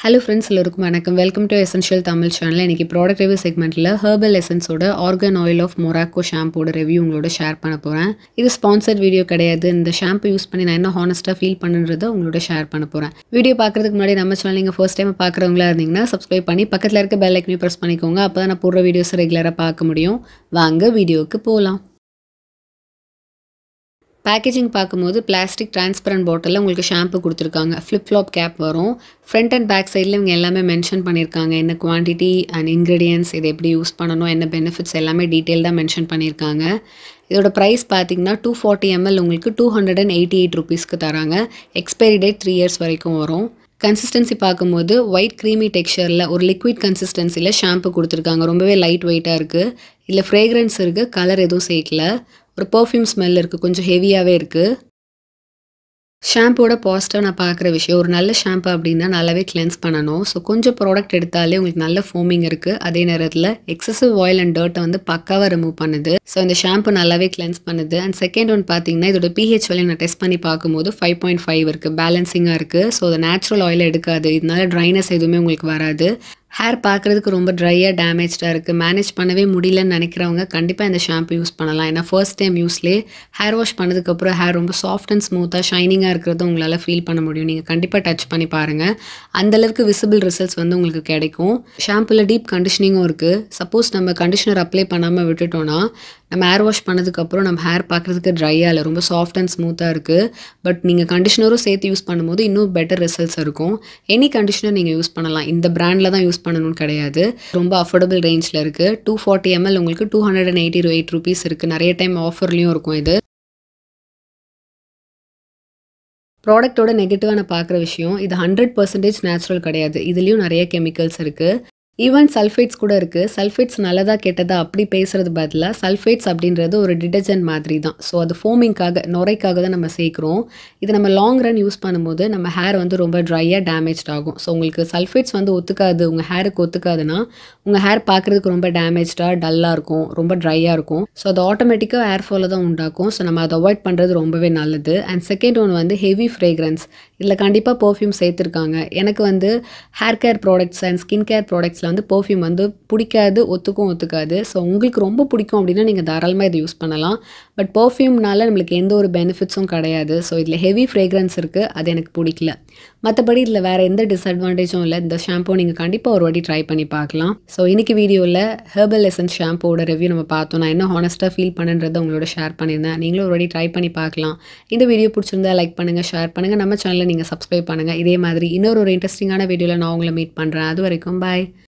hello friends எல்லோருக்கும் வணக்கம் welcome to essential Tamil channel இன்றைக்கி ப்ராடக்ட் ரிவ்யூ செக்மெண்ட்டில் ஹெர்பல் எசன்ஸோட ஆர்கன் ஆயில் ஆஃப் மொராக்கோ ஷாம்போட ரிவ்யூ உங்களோட ஷேர் பண்ண போகிறேன் இது ஸ்பான்சர்ட் வீடியோ கிடையாது இந்த ஷாம்பு யூஸ் பண்ணி நான் என்ன ஹானஸ்ட்டாக ஃபீல் பண்ணுன்றதை உங்களோட ஷேர் பண்ண போகிறேன் வீடியோ பார்க்குறதுக்கு முன்னாடி நம்ம சேனல் நீங்கள் ஃபர்ஸ்ட் டைம் பார்க்குறவங்களா இருந்தீங்கன்னா சப்ஸ்கிரைப் பண்ணி பக்கத்தில் இருக்க பெல் ஐக்கனையும் ப்ரெஸ் பண்ணிக்கோங்க அப்போ தான் நான் போடுற வீடியோஸ் ரெகுலராக பார்க்க முடியும் வாங்க வீடியோவுக்கு போகலாம் பேக்கேஜிங் பார்க்கும்போது பிளாஸ்டிக் டிரான்ஸ்பரண்ட் பாட்டிலில் உங்களுக்கு ஷாம்பு கொடுத்துருக்காங்க ஃப்ளிப் ஃப்ளாப் கேப் வரும் ஃப்ரண்ட் அண்ட் பேக் சைடில் இவங்க எல்லாமே மென்ஷன் பண்ணியிருக்காங்க என்ன குவான்டிட்டி அண்ட் இன்க்ரீடியன்ஸ் இதை எப்படி யூஸ் பண்ணணும் என்ன பெனிஃபிட்ஸ் எல்லாமே டீட்டெயில்டாக மென்ஷன் பண்ணியிருக்காங்க இதோட ப்ரைஸ் பார்த்தீங்கன்னா டூ ஃபார்ட்டி எம்எல் உங்களுக்கு two hundred and eighty eight ருபீஸ்க்கு தராங்க எக்ஸ்பைரி டேட் த்ரீ இயர்ஸ் வரைக்கும் வரும் கன்சிஸ்டன்சி பார்க்கும்போது ஒயிட் க்ரீமி டெக்ஸ்சரில் ஒரு லிக்விட் கன்சிஸ்டன்சியில் ஷாம்பு கொடுத்துருக்காங்க ரொம்பவே லைட் வெயிட்டாக இருக்குது இதில் ஃப்ரேக்ரன்ஸ் இருக்குது கலர் எதுவும் சேர்க்கல ஒரு பர்ஃப்யூம் ஸ்மெல் இருக்குது கொஞ்சம் ஹெவியாகவே இருக்குது ஷாம்போட பாசிட்டிவ் நான் பார்க்குற விஷயம் ஒரு நல்ல ஷாம்பு அப்படின்னா நல்லாவே கிளென்ஸ் பண்ணணும் ஸோ கொஞ்சம் ப்ராடக்ட் எடுத்தாலே உங்களுக்கு நல்ல ஃபோமிங் இருக்குது அதே நேரத்தில் எக்ஸசிவ் ஆயில் அண்ட் டர்ட்டை வந்து பக்காவாக ரிமூவ் பண்ணுது ஸோ இந்த ஷாம்பு நல்லாவே கிளென்ஸ் பண்ணுது அண்ட் செகண்ட் ஒன் பார்த்தீங்கன்னா இதோட பிஹெச் வேலையை நான் டெஸ்ட் பண்ணி பார்க்கும்போது ஃபைவ் பாயிண்ட் ஃபைவ் இருக்குது பேலன்சிங்காக இருக்குது ஸோ அதை நேச்சுரல் ஆயில் எடுக்காது இதனால ட்ரைனஸ் எதுவுமே உங்களுக்கு வராது ஹேர் பார்க்குறதுக்கு ரொம்ப ட்ரையாக டேமேஜாக இருக்குது மேனேஜ் பண்ணவே முடியலன்னு நினைக்கிறவங்க கண்டிப்பாக இந்த ஷாம்பு யூஸ் பண்ணலாம் ஏன்னா ஃபர்ஸ்ட் டைம் யூஸ்லேயே ஹேர் வாஷ் பண்ணதுக்கப்புறம் ஹேர் ரொம்ப சாஃப்ட் அண்ட் ஸ்மூத்தாக ஷைனிங்காக இருக்கிறத உங்களால் ஃபீல் பண்ண முடியும் நீங்கள் கண்டிப்பாக டச் பண்ணி பாருங்கள் அந்தளவுக்கு விசிபிள் ரிசல்ட்ஸ் வந்து உங்களுக்கு கிடைக்கும் ஷாம்பில் டீப் கண்டிஷனிங்கும் இருக்குது சப்போஸ் நம்ம கண்டிஷனர் அப்ளை பண்ணாமல் விட்டுட்டோன்னா நம்ம ஹேர் வாஷ் பண்ணதுக்கப்புறம் நம்ம ஹேர் பார்க்குறதுக்கு ட்ரையாக இல்லை ரொம்ப சாஃப்ட் அண்ட் ஸ்மூத்தாக இருக்குது பட் நீங்கள் கண்டிஷனரும் சேர்த்து யூஸ் பண்ணும்போது இன்னும் பெட்டர் ரிசல்ட்ஸ் இருக்கும் எனி கண்டிஷனர் நீங்கள் யூஸ் பண்ணலாம் இந்த பிராண்டில் தான் யூஸ் பண்ணணும்னு கிடையாது ரொம்ப அஃபோர்டபுள் ரேஞ்சில் இருக்குது டூ ஃபார்ட்டி எம்எல் உங்களுக்கு two hundred and eighty eight rupees இருக்குது நிறைய டைம் ஆஃபர்லேயும் இருக்கும் இது ப்ராடக்ட்டோட நெகட்டிவாக நான் பார்க்குற விஷயம் இது ஹண்ட்ரட் பர்சன்டேஜ் நேச்சுரல் கிடையாது இதுலேயும் நிறைய கெமிக்கல்ஸ் இருக்குது ஈவன் சல்ஃபேட்ஸ் கூட இருக்குது சல்ஃபேட்ஸ் நல்லதா கெட்டதா அப்படி பேசுறது பதிலாக சல்ஃபேட்ஸ் அப்படின்றது ஒரு டிடர்ஜென்ட் மாதிரி தான் ஸோ அது ஃபோமிங்காக நுரைக்காக தான் நம்ம சேர்க்குறோம் இது நம்ம லாங் ரன் யூஸ் பண்ணும்போது நம்ம ஹேர் வந்து ரொம்ப ட்ரையாக டேமேஜ் ஆகும் ஸோ உங்களுக்கு சல்ஃபேட்ஸ் வந்து ஒத்துக்காது உங்கள் ஹேருக்கு ஒத்துக்காதுன்னா உங்கள் ஹேர் பார்க்குறதுக்கு ரொம்ப டேமேஜாக டல்லாக இருக்கும் ரொம்ப ட்ரையாக இருக்கும் ஸோ அது ஆட்டோமேட்டிக்காக ஹேர் ஃபாலை தான் உண்டாக்கும் ஸோ நம்ம அதை அவாய்ட் பண்ணுறது ரொம்பவே நல்லது அண்ட் செகண்ட் ஒன் வந்து ஹெவி ஃப்ரேக்ரன்ஸ் இதில் கண்டிப்பாக பர்ஃப்யூம் சேர்த்துருக்காங்க எனக்கு வந்து hair care products and skin care ப்ராடக்ட்ஸில் வந்து பர்ஃப்யூம் வந்து பிடிக்காது ஒத்துக்கும் ஒத்துக்காது ஸோ உங்களுக்கு ரொம்ப பிடிக்கும் அப்படின்னா நீங்கள் தாராளமாக இதை யூஸ் பண்ணலாம் பட் பர்ஃப்யூம்னால நம்மளுக்கு எந்த ஒரு பெனிஃபிட்ஸும் கிடையாது ஸோ இதில் ஹெவி ஃப்ரேக்ரன்ஸ் இருக்குது அது எனக்கு பிடிக்கல மற்றபடி இதில் வேறு எந்த டிஸ்அட்வான்டேஜும் இல்லை இந்த ஷாம்பு நீங்கள் கண்டிப்பாக ஒரு வாட்டி ட்ரை பண்ணி பார்க்கலாம் ஸோ இன்றைக்கி வீடியோவில் ஹெர்பல் எசன்ஸ் ஷாம்போட ரிவ்யூ நம்ம பார்த்தோம் நான் என்ன ஹானஸ்ட்டாக ஃபீல் பண்ணுன்றதை உங்களோட ஷேர் பண்ணியிருந்தேன் நீங்களும் ஒரு வாட்டி ட்ரை பண்ணி பார்க்கலாம் இந்த வீடியோ பிடிச்சிருந்தா லைக் பண்ணுங்கள் ஷேர் பண்ணுங்கள் நம்ம சேனலில் நீங்கள் சப்ஸ்கிரைப் பண்ணுங்கள் இதே மாதிரி இன்னொரு ஒரு இன்ட்ரெஸ்டிங்கான வீடியோவில் நான் உங்களை மீட் பண்ணுறேன் அது வரைக்கும் பாய்